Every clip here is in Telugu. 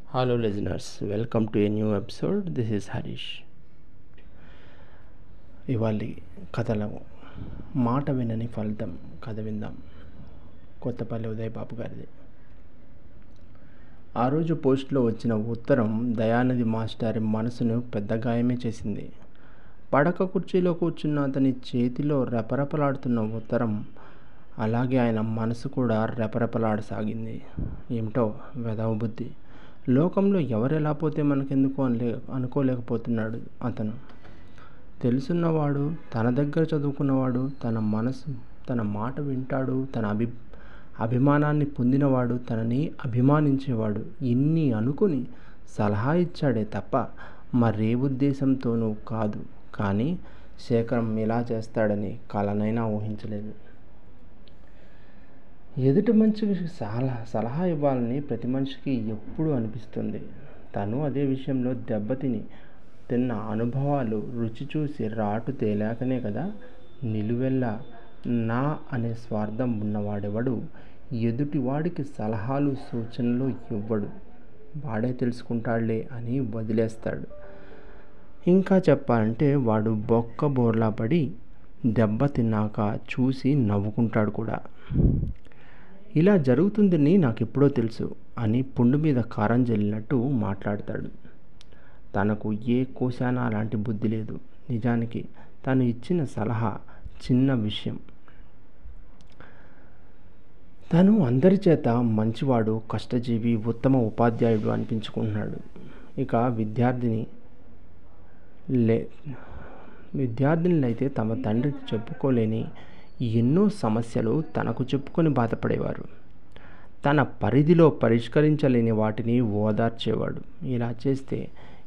Hello, listeners. Welcome to a new episode. This is Harish. ఇవాళ కథలో మాట వినని ఫలితం కథ విందాం కొత్తపల్లి ఉదయ్ బాబు గారిది ఆ రోజు పోస్ట్లో వచ్చిన ఉత్తరం దయానిధి మాస్టర్ మనసును పెద్ద గాయమే చేసింది పడక కుర్చీలో కూర్చున్న అతని చేతిలో రెపరెపలాడుతున్న ఉత్తరం అలాగే ఆయన మనసు కూడా రెపరెపలాడసాగింది ఏమిటో వెదవ బుద్ధి లోకంలో ఎవరు ఎలా పోతే మనకెందుకు అనలే అనుకోలేకపోతున్నాడు అతను తెలుసున్నవాడు తన దగ్గర చదువుకున్నవాడు తన మనసు తన మాట వింటాడు తన అభి అభిమానాన్ని పొందినవాడు తనని అభిమానించేవాడు ఇన్ని అనుకుని సలహా ఇచ్చాడే తప్ప మరే ఉద్దేశంతోనూ కాదు కానీ శేఖరం ఇలా చేస్తాడని కలనైనా ఊహించలేదు ఎదుటి మనిషికి సలహా సలహా ఇవ్వాలని ప్రతి మనిషికి ఎప్పుడు అనిపిస్తుంది తను అదే విషయంలో దెబ్బతిని తిన్న అనుభవాలు రుచి చూసి రాటు తేలాకనే కదా నిలువెల్లా నా అనే స్వార్థం ఉన్నవాడెవడు ఎదుటివాడికి సలహాలు సూచనలు ఇవ్వడు వాడే తెలుసుకుంటాడులే అని వదిలేస్తాడు ఇంకా చెప్పాలంటే వాడు బొక్క బోర్లా పడి దెబ్బ తిన్నాక చూసి నవ్వుకుంటాడు కూడా ఇలా జరుగుతుందని నాకు ఎప్పుడో తెలుసు అని పుండు మీద కారం జల్లినట్టు మాట్లాడతాడు తనకు ఏ కోశాన అలాంటి బుద్ధి లేదు నిజానికి తను ఇచ్చిన సలహా చిన్న విషయం తను అందరి చేత మంచివాడు కష్టజీవి ఉత్తమ ఉపాధ్యాయుడు అనిపించుకుంటున్నాడు ఇక విద్యార్థిని లే విద్యార్థినులైతే తమ తండ్రికి చెప్పుకోలేని ఎన్నో సమస్యలు తనకు చెప్పుకొని బాధపడేవారు తన పరిధిలో పరిష్కరించలేని వాటిని ఓదార్చేవాడు ఇలా చేస్తే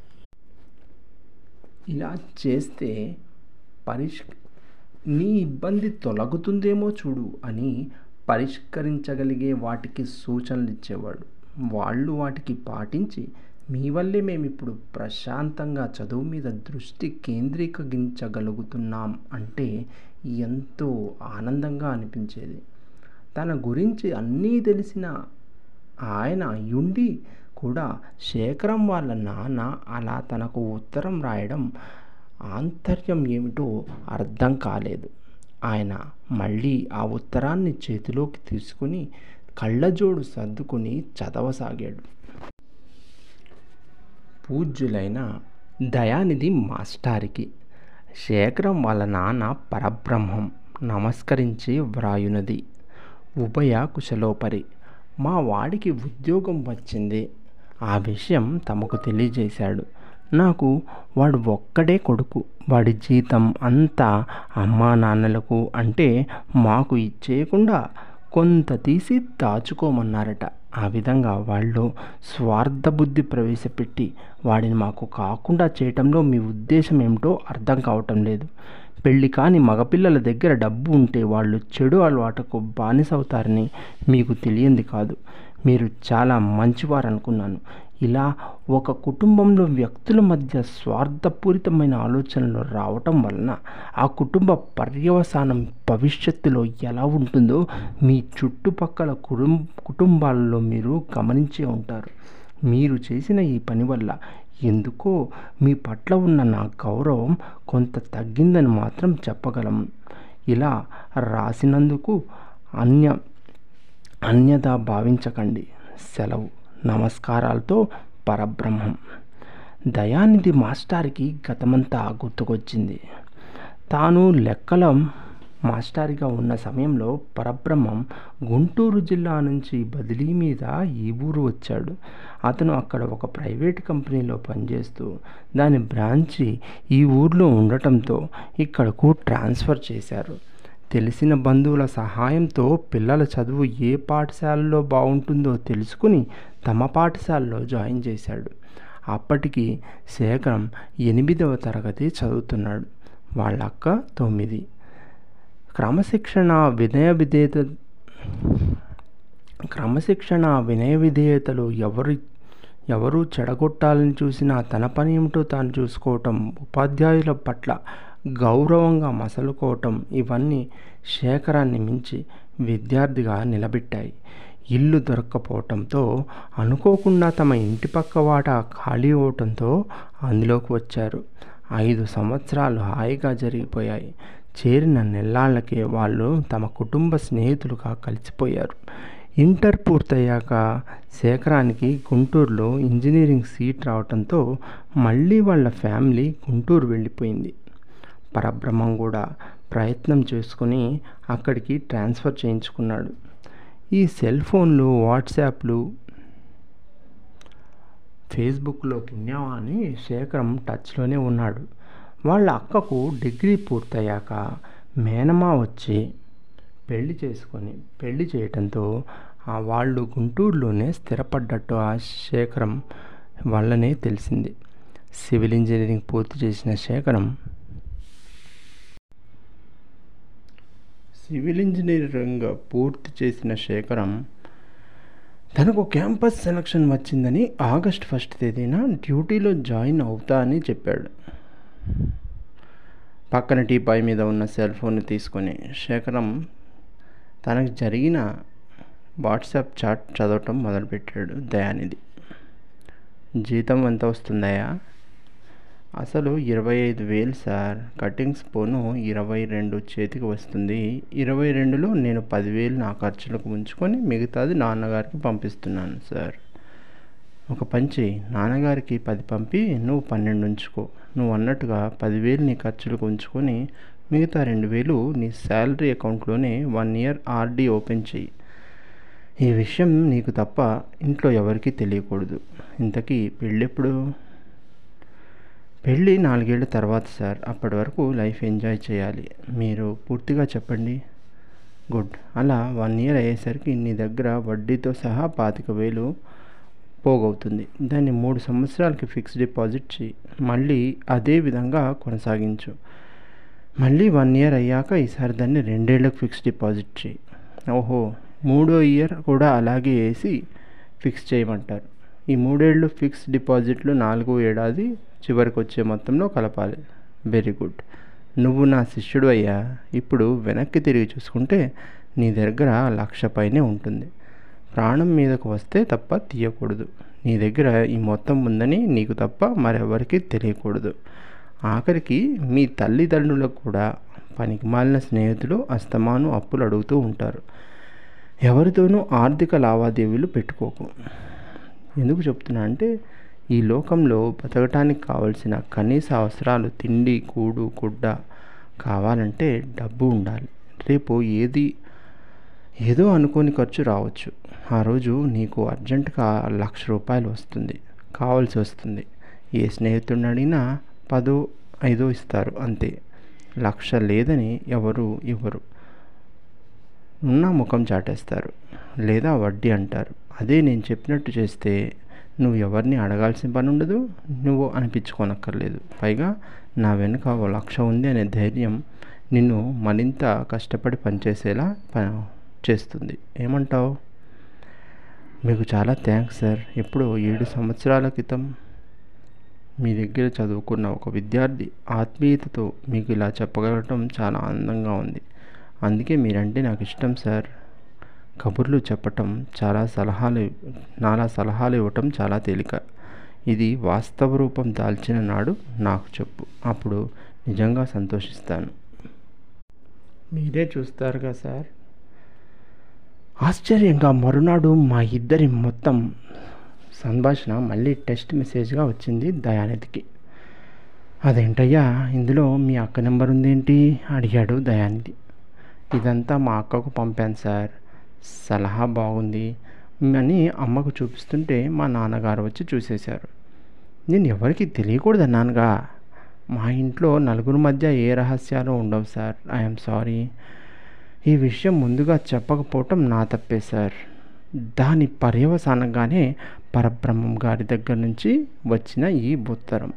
ఇలా చేస్తే పరిష్ నీ ఇబ్బంది తొలగుతుందేమో చూడు అని పరిష్కరించగలిగే వాటికి సూచనలు ఇచ్చేవాడు వాళ్ళు వాటికి పాటించి మీ వల్లే మేము ఇప్పుడు ప్రశాంతంగా చదువు మీద దృష్టి కేంద్రీకరించగలుగుతున్నాం అంటే ఎంతో ఆనందంగా అనిపించేది తన గురించి అన్నీ తెలిసిన ఆయన యుండి కూడా శేఖరం వాళ్ళ నాన్న అలా తనకు ఉత్తరం రాయడం ఆంతర్యం ఏమిటో అర్థం కాలేదు ఆయన మళ్ళీ ఆ ఉత్తరాన్ని చేతిలోకి తీసుకుని కళ్ళజోడు సర్దుకుని చదవసాగాడు పూజ్యులైన దయానిధి మాస్టారికి శేఖరం వాళ్ళ నాన్న పరబ్రహ్మం నమస్కరించి వ్రాయునది ఉభయ కుశలోపరి మా వాడికి ఉద్యోగం వచ్చింది ఆ విషయం తమకు తెలియజేశాడు నాకు వాడు ఒక్కడే కొడుకు వాడి జీతం అంతా అమ్మా నాన్నలకు అంటే మాకు ఇచ్చేయకుండా కొంత తీసి దాచుకోమన్నారట ఆ విధంగా వాళ్ళు స్వార్థ బుద్ధి ప్రవేశపెట్టి వాడిని మాకు కాకుండా చేయటంలో మీ ఉద్దేశం ఏమిటో అర్థం కావటం లేదు పెళ్ళి కాని మగపిల్లల దగ్గర డబ్బు ఉంటే వాళ్ళు చెడు అలవాటుకు బానిసవుతారని మీకు తెలియంది కాదు మీరు చాలా మంచివారు అనుకున్నాను ఇలా ఒక కుటుంబంలో వ్యక్తుల మధ్య స్వార్థపూరితమైన ఆలోచనలు రావటం వలన ఆ కుటుంబ పర్యవసానం భవిష్యత్తులో ఎలా ఉంటుందో మీ చుట్టుపక్కల కుటుంబ కుటుంబాలలో మీరు గమనించే ఉంటారు మీరు చేసిన ఈ పని వల్ల ఎందుకో మీ పట్ల ఉన్న నా గౌరవం కొంత తగ్గిందని మాత్రం చెప్పగలం ఇలా రాసినందుకు అన్య అన్యదా భావించకండి సెలవు నమస్కారాలతో పరబ్రహ్మం దయానిధి మాస్టార్కి గతమంతా గుర్తుకొచ్చింది తాను లెక్కల మాస్టారిగా ఉన్న సమయంలో పరబ్రహ్మం గుంటూరు జిల్లా నుంచి బదిలీ మీద ఈ ఊరు వచ్చాడు అతను అక్కడ ఒక ప్రైవేట్ కంపెనీలో పనిచేస్తూ దాని బ్రాంచి ఈ ఊర్లో ఉండటంతో ఇక్కడకు ట్రాన్స్ఫర్ చేశారు తెలిసిన బంధువుల సహాయంతో పిల్లల చదువు ఏ పాఠశాలలో బాగుంటుందో తెలుసుకుని తమ పాఠశాలలో జాయిన్ చేశాడు అప్పటికి శేఖరం ఎనిమిదవ తరగతి చదువుతున్నాడు వాళ్ళ అక్క తొమ్మిది క్రమశిక్షణ వినయ విధేయత క్రమశిక్షణ వినయ విధేయతలు ఎవరి ఎవరు చెడగొట్టాలని చూసినా తన పని ఏమిటో తాను చూసుకోవటం ఉపాధ్యాయుల పట్ల గౌరవంగా మసలుకోవటం ఇవన్నీ శేఖరాన్ని మించి విద్యార్థిగా నిలబెట్టాయి ఇల్లు దొరక్కపోవటంతో అనుకోకుండా తమ ఇంటి పక్క వాట ఖాళీ అవటంతో అందులోకి వచ్చారు ఐదు సంవత్సరాలు హాయిగా జరిగిపోయాయి చేరిన నెల్లాళ్ళకే వాళ్ళు తమ కుటుంబ స్నేహితులుగా కలిసిపోయారు ఇంటర్ పూర్తయ్యాక శేఖరానికి గుంటూరులో ఇంజనీరింగ్ సీట్ రావటంతో మళ్ళీ వాళ్ళ ఫ్యామిలీ గుంటూరు వెళ్ళిపోయింది పరబ్రహ్మం కూడా ప్రయత్నం చేసుకుని అక్కడికి ట్రాన్స్ఫర్ చేయించుకున్నాడు ఈ సెల్ ఫోన్లు వాట్సాప్లు ఫేస్బుక్లో పుణ్యమా అని శేఖరం టచ్లోనే ఉన్నాడు వాళ్ళ అక్కకు డిగ్రీ పూర్తయ్యాక మేనమా వచ్చి పెళ్లి చేసుకొని పెళ్లి చేయటంతో వాళ్ళు గుంటూరులోనే స్థిరపడ్డట్టు ఆ శేఖరం వల్లనే తెలిసింది సివిల్ ఇంజనీరింగ్ పూర్తి చేసిన శేఖరం సివిల్ ఇంజనీరింగ్ పూర్తి చేసిన శేఖరం తనకు క్యాంపస్ సెలక్షన్ వచ్చిందని ఆగస్ట్ ఫస్ట్ తేదీన డ్యూటీలో జాయిన్ అవుతా అని చెప్పాడు పక్కన టీపాయ్ మీద ఉన్న సెల్ ఫోన్ తీసుకొని శేఖరం తనకు జరిగిన వాట్సాప్ చాట్ చదవటం మొదలుపెట్టాడు దయానిధి జీతం ఎంత వస్తుందయ్యా అసలు ఇరవై ఐదు వేలు సార్ కటింగ్స్ పోను ఇరవై రెండు చేతికి వస్తుంది ఇరవై రెండులో నేను పదివేలు నా ఖర్చులకు ఉంచుకొని మిగతాది నాన్నగారికి పంపిస్తున్నాను సార్ ఒక పంచి నాన్నగారికి పది పంపి నువ్వు పన్నెండు ఉంచుకో నువ్వు అన్నట్టుగా పదివేలు నీ ఖర్చులకు ఉంచుకొని మిగతా రెండు వేలు నీ శాలరీ అకౌంట్లోనే వన్ ఇయర్ ఆర్డీ ఓపెన్ చెయ్యి ఈ విషయం నీకు తప్ప ఇంట్లో ఎవరికీ తెలియకూడదు ఇంతకీ పెళ్ళెప్పుడు పెళ్ళి నాలుగేళ్ల తర్వాత సార్ అప్పటి వరకు లైఫ్ ఎంజాయ్ చేయాలి మీరు పూర్తిగా చెప్పండి గుడ్ అలా వన్ ఇయర్ అయ్యేసరికి నీ దగ్గర వడ్డీతో సహా పాతిక వేలు పోగవుతుంది దాన్ని మూడు సంవత్సరాలకి ఫిక్స్ డిపాజిట్ చేయి మళ్ళీ అదే విధంగా కొనసాగించు మళ్ళీ వన్ ఇయర్ అయ్యాక ఈసారి దాన్ని రెండేళ్లకు ఫిక్స్ డిపాజిట్ చేయి ఓహో మూడో ఇయర్ కూడా అలాగే వేసి ఫిక్స్ చేయమంటారు ఈ మూడేళ్ళు ఫిక్స్ డిపాజిట్లు నాలుగో ఏడాది చివరికి వచ్చే మొత్తంలో కలపాలి వెరీ గుడ్ నువ్వు నా శిష్యుడు అయ్యా ఇప్పుడు వెనక్కి తిరిగి చూసుకుంటే నీ దగ్గర లక్ష పైనే ఉంటుంది ప్రాణం మీదకు వస్తే తప్ప తీయకూడదు నీ దగ్గర ఈ మొత్తం ఉందని నీకు తప్ప మరెవరికి తెలియకూడదు ఆఖరికి మీ తల్లిదండ్రులకు కూడా పనికి మాలిన స్నేహితులు అస్తమాను అప్పులు అడుగుతూ ఉంటారు ఎవరితోనూ ఆర్థిక లావాదేవీలు పెట్టుకోకు ఎందుకు చెప్తున్నా అంటే ఈ లోకంలో బతకటానికి కావలసిన కనీస అవసరాలు తిండి కూడు గుడ్డ కావాలంటే డబ్బు ఉండాలి రేపు ఏది ఏదో అనుకోని ఖర్చు రావచ్చు ఆ రోజు నీకు అర్జెంటుగా లక్ష రూపాయలు వస్తుంది కావాల్సి వస్తుంది ఏ స్నేహితుడిని అడిగినా పదో ఐదో ఇస్తారు అంతే లక్ష లేదని ఎవరు ఇవ్వరు ఉన్న ముఖం చాటేస్తారు లేదా వడ్డీ అంటారు అదే నేను చెప్పినట్టు చేస్తే నువ్వు ఎవరిని అడగాల్సిన పని ఉండదు నువ్వు అనిపించుకోనక్కర్లేదు పైగా నా వెనుక ఓ లక్ష ఉంది అనే ధైర్యం నిన్ను మరింత కష్టపడి పనిచేసేలా చేస్తుంది ఏమంటావు మీకు చాలా థ్యాంక్స్ సార్ ఎప్పుడో ఏడు సంవత్సరాల క్రితం మీ దగ్గర చదువుకున్న ఒక విద్యార్థి ఆత్మీయతతో మీకు ఇలా చెప్పగలగటం చాలా ఆనందంగా ఉంది అందుకే మీరంటే నాకు ఇష్టం సార్ కబుర్లు చెప్పటం చాలా సలహాలు నాలా సలహాలు ఇవ్వటం చాలా తేలిక ఇది వాస్తవ రూపం దాల్చిన నాడు నాకు చెప్పు అప్పుడు నిజంగా సంతోషిస్తాను మీరే చూస్తారుగా సార్ ఆశ్చర్యంగా మరునాడు మా ఇద్దరి మొత్తం సంభాషణ మళ్ళీ టెక్స్ట్ మెసేజ్గా వచ్చింది దయానిధికి అదేంటయ్యా ఇందులో మీ అక్క నెంబర్ ఉందేంటి అడిగాడు దయానిధి ఇదంతా మా అక్కకు పంపాను సార్ సలహా బాగుంది అని అమ్మకు చూపిస్తుంటే మా నాన్నగారు వచ్చి చూసేశారు నేను ఎవరికి తెలియకూడదన్నానుగా మా ఇంట్లో నలుగురి మధ్య ఏ రహస్యాలు ఉండవు సార్ ఐఎమ్ సారీ ఈ విషయం ముందుగా చెప్పకపోవటం నా తప్పే సార్ దాని పర్యవసానంగానే పరబ్రహ్మం గారి దగ్గర నుంచి వచ్చిన ఈ ఉత్తరం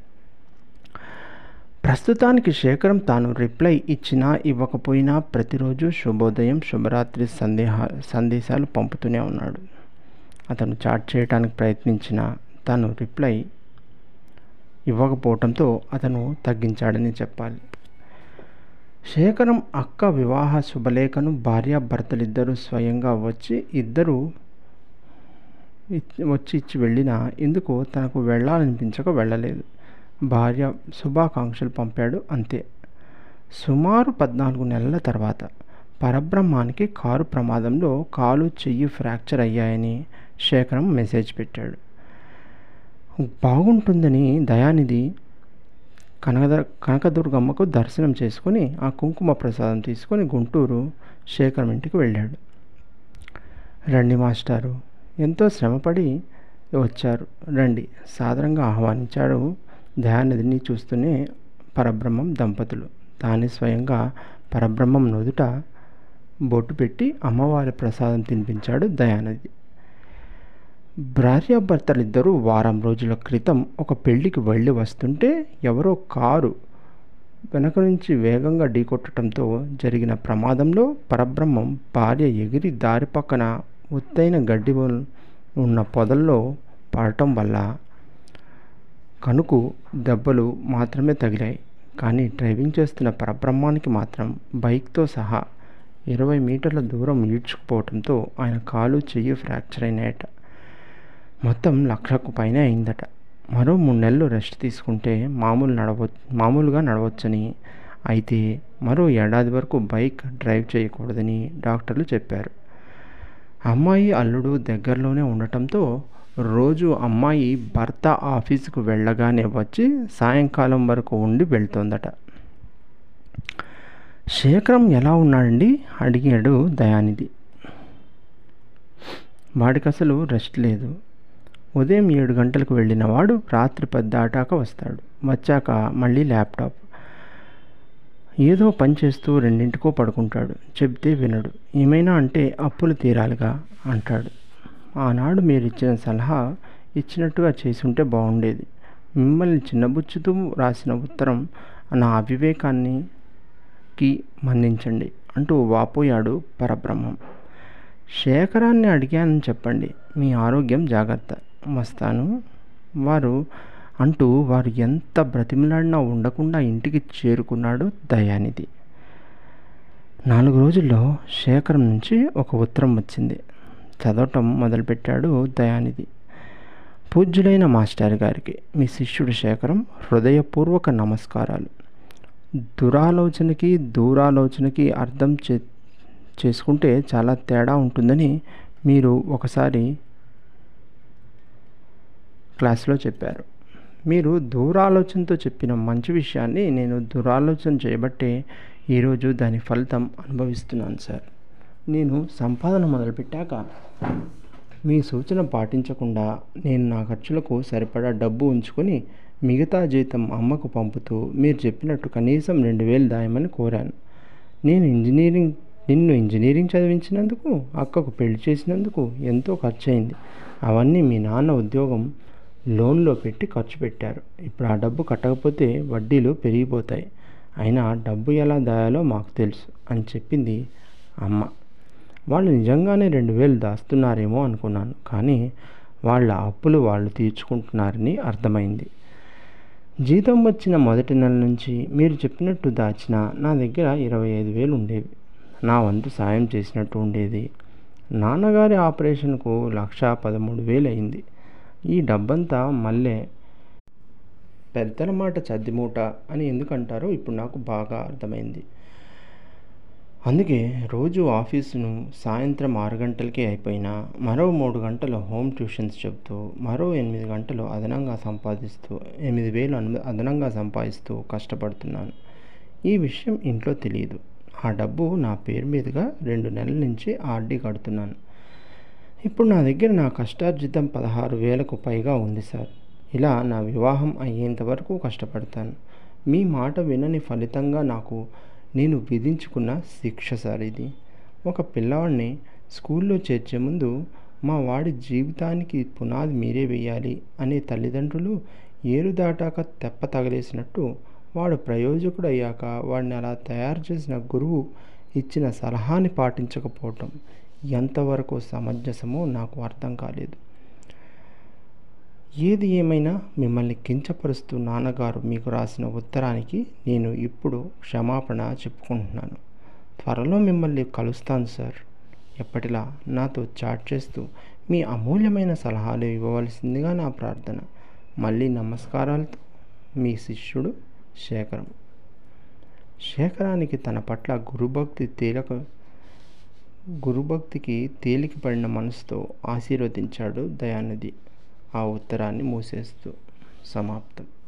ప్రస్తుతానికి శేఖరం తాను రిప్లై ఇచ్చినా ఇవ్వకపోయినా ప్రతిరోజు శుభోదయం శుభరాత్రి సందేహ సందేశాలు పంపుతూనే ఉన్నాడు అతను చాట్ చేయడానికి ప్రయత్నించిన తను రిప్లై ఇవ్వకపోవటంతో అతను తగ్గించాడని చెప్పాలి శేఖరం అక్క వివాహ శుభలేఖను భార్యాభర్తలిద్దరూ స్వయంగా వచ్చి ఇద్దరు ఇచ్చి- వచ్చి ఇచ్చి వెళ్ళినా ఎందుకో తనకు వెళ్ళాలనిపించక వెళ్ళలేదు భార్య శుభాకాంక్షలు పంపాడు అంతే సుమారు పద్నాలుగు నెలల తర్వాత పరబ్రహ్మానికి కారు ప్రమాదంలో కాలు చెయ్యి ఫ్రాక్చర్ అయ్యాయని శేఖరం మెసేజ్ పెట్టాడు బాగుంటుందని దయానిధి కనకద కనకదుర్గమ్మకు దర్శనం చేసుకొని ఆ కుంకుమ ప్రసాదం తీసుకొని గుంటూరు శేఖరం ఇంటికి వెళ్ళాడు రండి మాస్టారు ఎంతో శ్రమపడి వచ్చారు రండి సాదరంగా ఆహ్వానించాడు దయానిధిని చూస్తూనే పరబ్రహ్మం దంపతులు తానే స్వయంగా పరబ్రహ్మం నుదుట బొట్టు పెట్టి అమ్మవారి ప్రసాదం తినిపించాడు దయానిధి భార్యాభర్తలిద్దరూ వారం రోజుల క్రితం ఒక పెళ్లికి వెళ్ళి వస్తుంటే ఎవరో కారు వెనక నుంచి వేగంగా ఢీకొట్టడంతో జరిగిన ప్రమాదంలో పరబ్రహ్మం భార్య ఎగిరి దారి పక్కన ఒత్తైన గడ్డి ఉన్న పొదల్లో పడటం వల్ల కనుకు దెబ్బలు మాత్రమే తగిలాయి కానీ డ్రైవింగ్ చేస్తున్న పరబ్రహ్మానికి మాత్రం బైక్తో సహా ఇరవై మీటర్ల దూరం ఈడ్చుకుపోవడంతో ఆయన కాలు చెయ్యి ఫ్రాక్చర్ అయినాయట మొత్తం లక్షకు పైన అయిందట మరో మూడు నెలలు రెస్ట్ తీసుకుంటే మామూలు నడవ మామూలుగా నడవచ్చని అయితే మరో ఏడాది వరకు బైక్ డ్రైవ్ చేయకూడదని డాక్టర్లు చెప్పారు అమ్మాయి అల్లుడు దగ్గరలోనే ఉండటంతో రోజు అమ్మాయి భర్త ఆఫీసుకు వెళ్ళగానే వచ్చి సాయంకాలం వరకు ఉండి వెళ్తోందట శేఖరం ఎలా ఉన్నాడండి అడిగాడు దయానిధి వాడికి అసలు రెస్ట్ లేదు ఉదయం ఏడు గంటలకు వెళ్ళిన వాడు రాత్రి పది దాటాక వస్తాడు వచ్చాక మళ్ళీ ల్యాప్టాప్ ఏదో పని చేస్తూ రెండింటికో పడుకుంటాడు చెప్తే వినడు ఏమైనా అంటే అప్పులు తీరాలిగా అంటాడు ఆనాడు మీరు ఇచ్చిన సలహా ఇచ్చినట్టుగా చేసుంటే బాగుండేది మిమ్మల్ని చిన్నబుచ్చుతూ రాసిన ఉత్తరం నా అవివేకాన్ని కి మన్నించండి అంటూ వాపోయాడు పరబ్రహ్మం శేఖరాన్ని అడిగానని చెప్పండి మీ ఆరోగ్యం జాగ్రత్త వస్తాను వారు అంటూ వారు ఎంత బ్రతిమలాడినా ఉండకుండా ఇంటికి చేరుకున్నాడు దయానిధి నాలుగు రోజుల్లో శేఖరం నుంచి ఒక ఉత్తరం వచ్చింది చదవటం మొదలుపెట్టాడు దయానిధి పూజ్యులైన మాస్టర్ గారికి మీ శిష్యుడు శేఖరం హృదయపూర్వక నమస్కారాలు దురాలోచనకి దూరాలోచనకి అర్థం చే చేసుకుంటే చాలా తేడా ఉంటుందని మీరు ఒకసారి క్లాస్లో చెప్పారు మీరు దూరాలోచనతో చెప్పిన మంచి విషయాన్ని నేను దురాలోచన చేయబట్టే ఈరోజు దాని ఫలితం అనుభవిస్తున్నాను సార్ నేను సంపాదన మొదలుపెట్టాక మీ సూచన పాటించకుండా నేను నా ఖర్చులకు సరిపడా డబ్బు ఉంచుకొని మిగతా జీతం అమ్మకు పంపుతూ మీరు చెప్పినట్టు కనీసం రెండు వేలు దాయమని కోరాను నేను ఇంజనీరింగ్ నిన్ను ఇంజనీరింగ్ చదివించినందుకు అక్కకు పెళ్లి చేసినందుకు ఎంతో ఖర్చు అయింది అవన్నీ మీ నాన్న ఉద్యోగం లోన్లో పెట్టి ఖర్చు పెట్టారు ఇప్పుడు ఆ డబ్బు కట్టకపోతే వడ్డీలు పెరిగిపోతాయి అయినా డబ్బు ఎలా దాయాలో మాకు తెలుసు అని చెప్పింది అమ్మ వాళ్ళు నిజంగానే రెండు వేలు దాస్తున్నారేమో అనుకున్నాను కానీ వాళ్ళ అప్పులు వాళ్ళు తీర్చుకుంటున్నారని అర్థమైంది జీతం వచ్చిన మొదటి నెల నుంచి మీరు చెప్పినట్టు దాచిన నా దగ్గర ఇరవై ఐదు వేలు ఉండేవి నా వంతు సాయం చేసినట్టు ఉండేది నాన్నగారి ఆపరేషన్కు లక్ష పదమూడు వేలు అయింది ఈ డబ్బంతా మళ్ళీ పెద్దల మాట చద్దిమూట అని ఎందుకంటారో ఇప్పుడు నాకు బాగా అర్థమైంది అందుకే రోజు ఆఫీసును సాయంత్రం ఆరు గంటలకే అయిపోయినా మరో మూడు గంటలు హోమ్ ట్యూషన్స్ చెబుతూ మరో ఎనిమిది గంటలు అదనంగా సంపాదిస్తూ ఎనిమిది వేలు అను అదనంగా సంపాదిస్తూ కష్టపడుతున్నాను ఈ విషయం ఇంట్లో తెలియదు ఆ డబ్బు నా పేరు మీదుగా రెండు నెలల నుంచి ఆర్డీ కడుతున్నాను ఇప్పుడు నా దగ్గర నా కష్టార్జితం పదహారు వేలకు పైగా ఉంది సార్ ఇలా నా వివాహం అయ్యేంత వరకు కష్టపడతాను మీ మాట వినని ఫలితంగా నాకు నేను విధించుకున్న శిక్ష సార్ ఇది ఒక పిల్లవాడిని స్కూల్లో చేర్చే ముందు మా వాడి జీవితానికి పునాది మీరే వేయాలి అనే తల్లిదండ్రులు ఏరు దాటాక తెప్ప తగలేసినట్టు వాడు ప్రయోజకుడు అయ్యాక వాడిని అలా తయారు చేసిన గురువు ఇచ్చిన సలహాని పాటించకపోవటం ఎంతవరకు సమంజసమో నాకు అర్థం కాలేదు ఏది ఏమైనా మిమ్మల్ని కించపరుస్తూ నాన్నగారు మీకు రాసిన ఉత్తరానికి నేను ఇప్పుడు క్షమాపణ చెప్పుకుంటున్నాను త్వరలో మిమ్మల్ని కలుస్తాను సార్ ఎప్పటిలా నాతో చాట్ చేస్తూ మీ అమూల్యమైన సలహాలు ఇవ్వవలసిందిగా నా ప్రార్థన మళ్ళీ నమస్కారాలతో మీ శిష్యుడు శేఖరం శేఖరానికి తన పట్ల గురుభక్తి తేలిక గురుభక్తికి తేలిక పడిన మనసుతో ఆశీర్వదించాడు దయానిధి ఆ ఉత్తరాన్ని మూసేస్తూ సమాప్తం